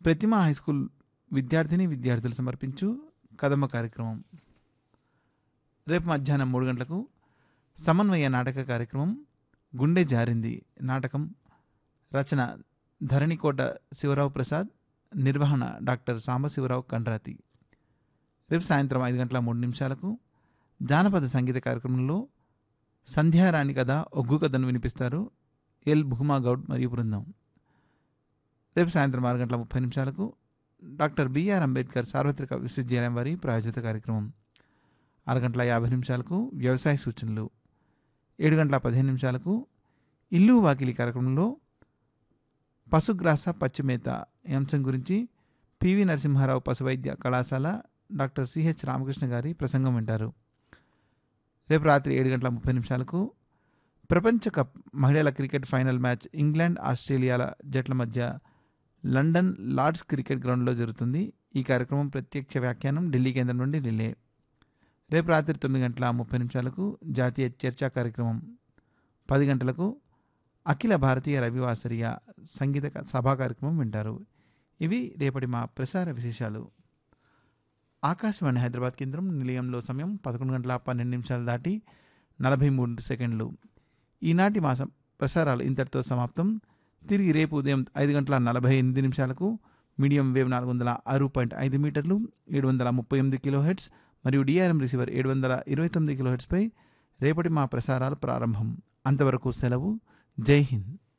ప్రతిమా high school విద్యార్థిని విద్యార్థులు సమర్పించు కదమ్మ కార్యక్రమం రేపు మధ్యాహ్నం మూడు గంటలకు సమన్వయ నాటక కార్యక్రమం గుండె జారింది నాటకం రచన ధరణికోట శివరావు ప్రసాద్ నిర్వహణ డాక్టర్ సాంబశివరావు కండ్రాతి రేపు సాయంత్రం ఐదు గంటల మూడు నిమిషాలకు జానపద సంగీత కార్యక్రమంలో సంధ్యారాణి కథ ఒగ్గు కథను వినిపిస్తారు ఎల్ భూమా గౌడ్ మరియు బృందం రేపు సాయంత్రం ఆరు గంటల ముప్పై నిమిషాలకు డాక్టర్ బిఆర్ అంబేద్కర్ సార్వత్రిక విశ్వవిద్యాలయం వారి ప్రాయోజిత కార్యక్రమం ఆరు గంటల యాభై నిమిషాలకు వ్యవసాయ సూచనలు ఏడు గంటల పదిహేను నిమిషాలకు ఇల్లు వాకిలి కార్యక్రమంలో పశుగ్రాస పచ్చిమేత ఈ అంశం గురించి పివి నరసింహారావు పశువైద్య కళాశాల డాక్టర్ సిహెచ్ రామకృష్ణ గారి ప్రసంగం వింటారు రేపు రాత్రి ఏడు గంటల ముప్పై నిమిషాలకు ప్రపంచ కప్ మహిళల క్రికెట్ ఫైనల్ మ్యాచ్ ఇంగ్లాండ్ ఆస్ట్రేలియాల జట్ల మధ్య లండన్ లార్డ్స్ క్రికెట్ గ్రౌండ్లో జరుగుతుంది ఈ కార్యక్రమం ప్రత్యక్ష వ్యాఖ్యానం ఢిల్లీ కేంద్రం నుండి ఢిల్లీ రేపు రాత్రి తొమ్మిది గంటల ముప్పై నిమిషాలకు జాతీయ చర్చా కార్యక్రమం పది గంటలకు అఖిల భారతీయ రవివాసరియ సంగీత క- సభా కార్యక్రమం వింటారు ఇవి రేపటి మా ప్రసార విశేషాలు ఆకాశవాణి హైదరాబాద్ కేంద్రం నిలయంలో సమయం పదకొండు గంటల పన్నెండు నిమిషాలు దాటి నలభై మూడు సెకండ్లు ఈనాటి మాసం ప్రసారాలు ఇంతటితో సమాప్తం తిరిగి రేపు ఉదయం ఐదు గంటల నలభై ఎనిమిది నిమిషాలకు మీడియం వేవ్ నాలుగు వందల ఆరు పాయింట్ ఐదు మీటర్లు ఏడు వందల ముప్పై ఎనిమిది కిలో హెడ్స్ మరియు డిఆర్ఎం రిసీవర్ ఏడు వందల ఇరవై తొమ్మిది కిలో హెడ్స్పై రేపటి మా ప్రసారాలు ప్రారంభం అంతవరకు సెలవు జై హింద్